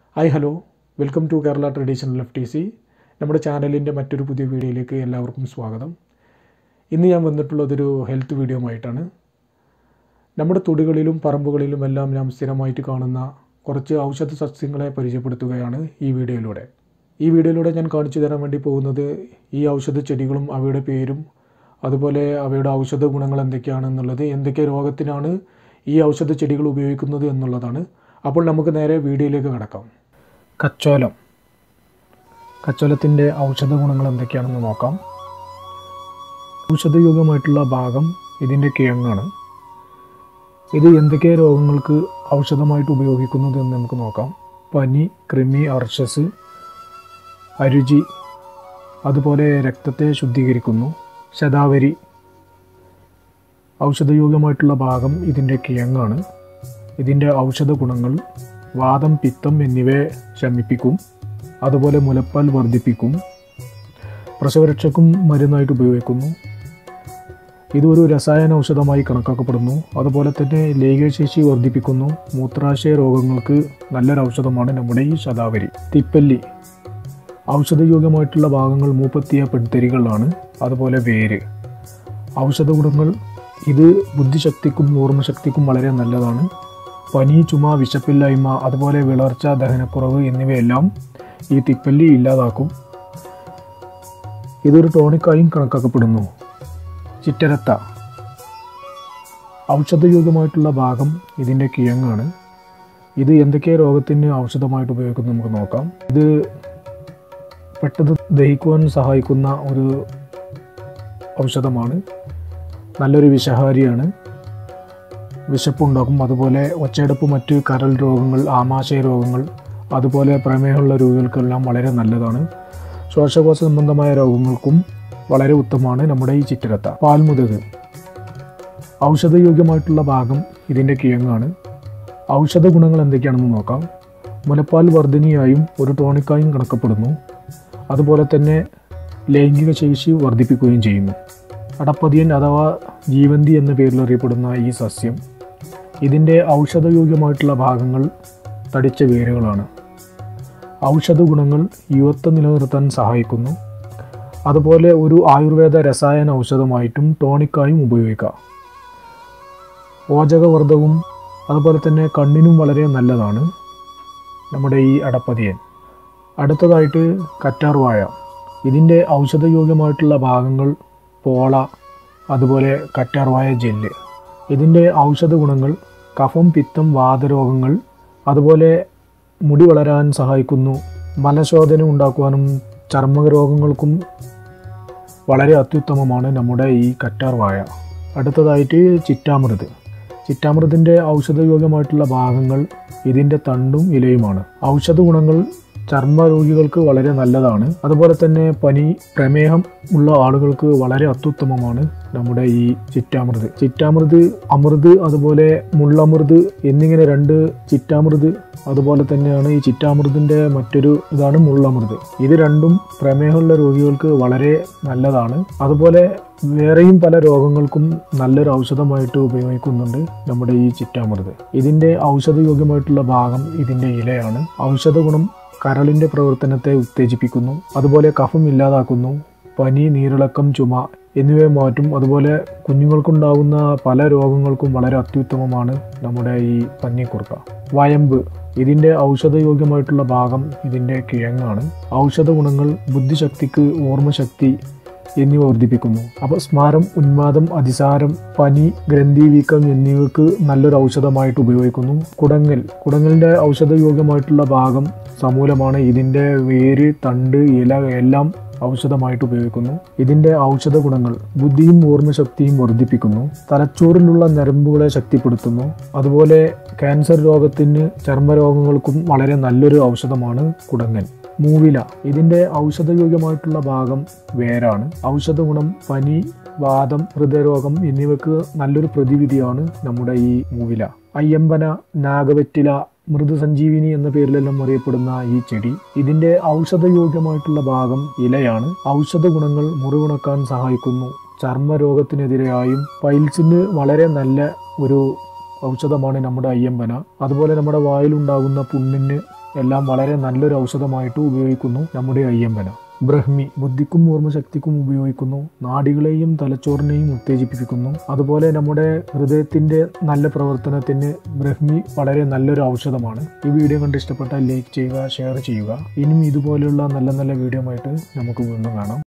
hi hello welcome to Kerala traditional F T C നമ്മുടെ ചാനലിൻ്റെ മറ്റൊരു പുതിയ വീഡിയോയിലേക്ക് എല്ലാവർക്കും സ്വാഗതം ഇന്ന് ഞാൻ വന്നിട്ടുള്ളതൊരു ഹെൽത്ത് വീഡിയോ ആയിട്ടാണ് നമ്മുടെ തൊടികളിലും പറമ്പുകളിലും എല്ലാം നാം സ്ഥിരമായിട്ട് കാണുന്ന കുറച്ച് ഔഷധ സസ്യങ്ങളെ പരിചയപ്പെടുത്തുകയാണ് ഈ വീഡിയോയിലൂടെ ഈ വീഡിയോയിലൂടെ ഞാൻ കാണിച്ചു തരാൻ വേണ്ടി പോകുന്നത് ഈ ഔഷധ ചെടികളും അവയുടെ പേരും അതുപോലെ അവയുടെ ഔഷധ ഗുണങ്ങൾ എന്തൊക്കെയാണെന്നുള്ളത് എന്തൊക്കെ രോഗത്തിനാണ് ഈ ഔഷധ ചെടികൾ ഉപയോഗിക്കുന്നത് എന്നുള്ളതാണ് അപ്പോൾ നമുക്ക് നേരെ വീഡിയോയിലേക്ക് കടക്കാം കച്ചോലം കച്ചോലത്തിൻ്റെ ഔഷധ ഗുണങ്ങൾ എന്തൊക്കെയാണെന്ന് നോക്കാം ഔഷധയുഗമായിട്ടുള്ള ഭാഗം ഇതിൻ്റെ കിഴങ്ങാണ് ഇത് എന്തൊക്കെ രോഗങ്ങൾക്ക് ഔഷധമായിട്ട് ഉപയോഗിക്കുന്നത് എന്ന് നമുക്ക് നോക്കാം പനി കൃമി അർഷസ് അരുചി അതുപോലെ രക്തത്തെ ശുദ്ധീകരിക്കുന്നു ശതാവരി ഔഷധയോഗ്യമായിട്ടുള്ള ഭാഗം ഇതിൻ്റെ കിഴങ്ങാണ് ഇതിൻ്റെ ഔഷധ ഗുണങ്ങൾ വാദം പിത്തം എന്നിവയെ ശമിപ്പിക്കും അതുപോലെ മുലപ്പാൽ വർദ്ധിപ്പിക്കും പ്രസവരക്ഷയ്ക്കും മരുന്നായിട്ട് ഉപയോഗിക്കുന്നു ഇതൊരു രസായന ഔഷധമായി കണക്കാക്കപ്പെടുന്നു അതുപോലെ തന്നെ ലൈംഗികശേഷി വർദ്ധിപ്പിക്കുന്നു മൂത്രാശയ രോഗങ്ങൾക്ക് നല്ലൊരു ഔഷധമാണ് നമ്മുടെ ഈ ശതാവരി തിപ്പല്ലി ഔഷധയോഗ്യമായിട്ടുള്ള ഭാഗങ്ങൾ മൂപ്പത്തിയ പെൺതരികളാണ് അതുപോലെ വേര് ഔഷധ ഗുണങ്ങൾ ഇത് ബുദ്ധിശക്തിക്കും ഓർമ്മശക്തിക്കും വളരെ നല്ലതാണ് പനി ചുമ വിശപ്പില്ലായ്മ അതുപോലെ വിളർച്ച ദഹനക്കുറവ് എന്നിവയെല്ലാം ഈ തിപ്പല്ലി ഇല്ലാതാക്കും ഇതൊരു ടോണിക്കായും കണക്കാക്കപ്പെടുന്നു ചിറ്റരത്ത ഔഷധയോഗ്യമായിട്ടുള്ള ഭാഗം ഇതിൻ്റെ കിഴങ്ങാണ് ഇത് എന്തൊക്കെ രോഗത്തിന് ഔഷധമായിട്ട് ഉപയോഗിക്കുന്നു നമുക്ക് നോക്കാം ഇത് പെട്ടെന്ന് ദഹിക്കുവാൻ സഹായിക്കുന്ന ഒരു ഔഷധമാണ് നല്ലൊരു വിഷഹാരിയാണ് വിശപ്പുണ്ടാക്കും അതുപോലെ ഒച്ചയടപ്പ് മറ്റ് കരൾ രോഗങ്ങൾ ആമാശയ രോഗങ്ങൾ അതുപോലെ പ്രമേഹമുള്ള രോഗികൾക്കെല്ലാം വളരെ നല്ലതാണ് ശ്വാസകോശ സംബന്ധമായ രോഗങ്ങൾക്കും വളരെ ഉത്തമമാണ് നമ്മുടെ ഈ ചിറ്റരത്ത പാൽമുതക് ഔഷധയോഗ്യമായിട്ടുള്ള ഭാഗം ഇതിൻ്റെ കിഴങ്ങാണ് ഔഷധ ഗുണങ്ങൾ എന്തൊക്കെയാണെന്ന് നോക്കാം മുലപ്പാൽ വർദ്ധിനിയായും ഒരു ടോണിക്കായും കണക്കപ്പെടുന്നു അതുപോലെ തന്നെ ലൈംഗിക ശേഷി വർദ്ധിപ്പിക്കുകയും ചെയ്യുന്നു അടപ്പതിയൻ അഥവാ ജീവന്തി എന്ന പേരിൽ അറിയപ്പെടുന്ന ഈ സസ്യം ഇതിൻ്റെ ഔഷധയോഗ്യമായിട്ടുള്ള ഭാഗങ്ങൾ തടിച്ച വേരുകളാണ് ഔഷധ ഗുണങ്ങൾ യുവത്വം നിലനിർത്താൻ സഹായിക്കുന്നു അതുപോലെ ഒരു ആയുർവേദ രസായന ഔഷധമായിട്ടും ടോണിക്കായും ഉപയോഗിക്കാം ഓജകവർദ്ധവും അതുപോലെ തന്നെ കണ്ണിനും വളരെ നല്ലതാണ് നമ്മുടെ ഈ അടപ്പതിയൻ അടുത്തതായിട്ട് കറ്റാർവാഴ ഇതിൻ്റെ ഔഷധയോഗ്യമായിട്ടുള്ള ഭാഗങ്ങൾ പോള അതുപോലെ കറ്റാർവാഴ ജെല്ല് ഇതിൻ്റെ ഔഷധ ഗുണങ്ങൾ കഫം പിത്തം വാതരോഗങ്ങൾ അതുപോലെ മുടി വളരാൻ സഹായിക്കുന്നു മലശോധന ഉണ്ടാക്കുവാനും ചർമ്മ രോഗങ്ങൾക്കും വളരെ അത്യുത്തമമാണ് നമ്മുടെ ഈ കറ്റാർ വാഴ അടുത്തതായിട്ട് ചിറ്റാമൃത് ചിറ്റാമൃതിൻ്റെ ഔഷധയോഗ്യമായിട്ടുള്ള ഭാഗങ്ങൾ ഇതിൻ്റെ തണ്ടും ഇലയുമാണ് ഔഷധ ഗുണങ്ങൾ ചർമ്മ രോഗികൾക്ക് വളരെ നല്ലതാണ് അതുപോലെ തന്നെ പനി പ്രമേഹം ഉള്ള ആളുകൾക്ക് വളരെ അത്യുത്തമമാണ് നമ്മുടെ ഈ ചിറ്റാമൃത് ചിറ്റാമൃത് അമൃത് അതുപോലെ മുള്ളമൃത് എന്നിങ്ങനെ രണ്ട് ചിറ്റാമൃത് അതുപോലെ തന്നെയാണ് ഈ ചിറ്റാമൃതിൻ്റെ മറ്റൊരു ഇതാണ് മുള്ളമൃത് ഇത് രണ്ടും പ്രമേഹമുള്ള രോഗികൾക്ക് വളരെ നല്ലതാണ് അതുപോലെ വേറെയും പല രോഗങ്ങൾക്കും നല്ലൊരു ഔഷധമായിട്ട് ഉപയോഗിക്കുന്നുണ്ട് നമ്മുടെ ഈ ചിറ്റാമൃത് ഇതിൻ്റെ ഔഷധയോഗ്യമായിട്ടുള്ള ഭാഗം ഇതിൻ്റെ ഇലയാണ് ഔഷധ ഗുണം കരളിൻ്റെ പ്രവർത്തനത്തെ ഉത്തേജിപ്പിക്കുന്നു അതുപോലെ കഫം ഇല്ലാതാക്കുന്നു പനി നീരിളക്കം ചുമ എന്നിവയെ മാറ്റും അതുപോലെ കുഞ്ഞുങ്ങൾക്കുണ്ടാകുന്ന പല രോഗങ്ങൾക്കും വളരെ അത്യുത്തമമാണ് നമ്മുടെ ഈ പന്നിക്കുറുക്ക വയമ്പ് ഇതിൻ്റെ ഔഷധയോഗ്യമായിട്ടുള്ള ഭാഗം ഇതിൻ്റെ കിഴങ്ങാണ് ഔഷധ ഗുണങ്ങൾ ബുദ്ധിശക്തിക്ക് ഓർമ്മശക്തി എന്നിവ വർദ്ധിപ്പിക്കുന്നു അപ്പോൾ സ്മാരം ഉന്മാദം അതിസാരം പനി ഗ്രന്ഥി വീക്കം എന്നിവയ്ക്ക് നല്ലൊരു ഔഷധമായിട്ട് ഉപയോഗിക്കുന്നു കുടങ്ങൽ കുടങ്ങലിൻ്റെ ഔഷധയോഗ്യമായിട്ടുള്ള ഭാഗം സമൂലമാണ് ഇതിൻ്റെ വേര് തണ്ട് ഇല എല്ലാം ഔഷധമായിട്ട് ഉപയോഗിക്കുന്നു ഇതിൻ്റെ ഔഷധ ഗുണങ്ങൾ ബുദ്ധിയും ഓർമ്മശക്തിയും വർദ്ധിപ്പിക്കുന്നു തലച്ചോറിലുള്ള ഞരമ്പുകളെ ശക്തിപ്പെടുത്തുന്നു അതുപോലെ ക്യാൻസർ രോഗത്തിന് ചർമ്മരോഗങ്ങൾക്കും വളരെ നല്ലൊരു ഔഷധമാണ് കുടങ്ങൽ മൂവില ഇതിൻ്റെ ഔഷധയോഗ്യമായിട്ടുള്ള ഭാഗം വേരാണ് ഔഷധ ഗുണം പനി വാദം ഹൃദയരോഗം എന്നിവയ്ക്ക് നല്ലൊരു പ്രതിവിധിയാണ് നമ്മുടെ ഈ മൂവില അയ്യമ്പന നാഗവെറ്റില മൃദുസഞ്ജീവിനി എന്ന പേരിലെല്ലാം അറിയപ്പെടുന്ന ഈ ചെടി ഇതിൻ്റെ ഔഷധയോഗ്യമായിട്ടുള്ള ഭാഗം ഇലയാണ് ഔഷധ ഗുണങ്ങൾ മുറിവുണക്കാൻ സഹായിക്കുന്നു ചർമ്മരോഗത്തിനെതിരെയായും പൈൽസിന് വളരെ നല്ല ഒരു ഔഷധമാണ് നമ്മുടെ അയ്യമ്പന അതുപോലെ നമ്മുടെ വായിലുണ്ടാകുന്ന പുണ്ണിന് എല്ലാം വളരെ നല്ലൊരു ഔഷധമായിട്ട് ഉപയോഗിക്കുന്നു നമ്മുടെ അയ്യമ്പന ബ്രഹ്മി ബുദ്ധിക്കും ഓർമ്മശക്തിക്കും ഉപയോഗിക്കുന്നു നാഡികളെയും തലച്ചോറിനെയും ഉത്തേജിപ്പിക്കുന്നു അതുപോലെ നമ്മുടെ ഹൃദയത്തിൻ്റെ നല്ല പ്രവർത്തനത്തിന് ബ്രഹ്മി വളരെ നല്ലൊരു ഔഷധമാണ് ഈ വീഡിയോ കണ്ട് ഇഷ്ടപ്പെട്ടാൽ ലൈക്ക് ചെയ്യുക ഷെയർ ചെയ്യുക ഇനിയും ഇതുപോലെയുള്ള നല്ല നല്ല വീഡിയോ ആയിട്ട് നമുക്ക് വീണ്ടും കാണാം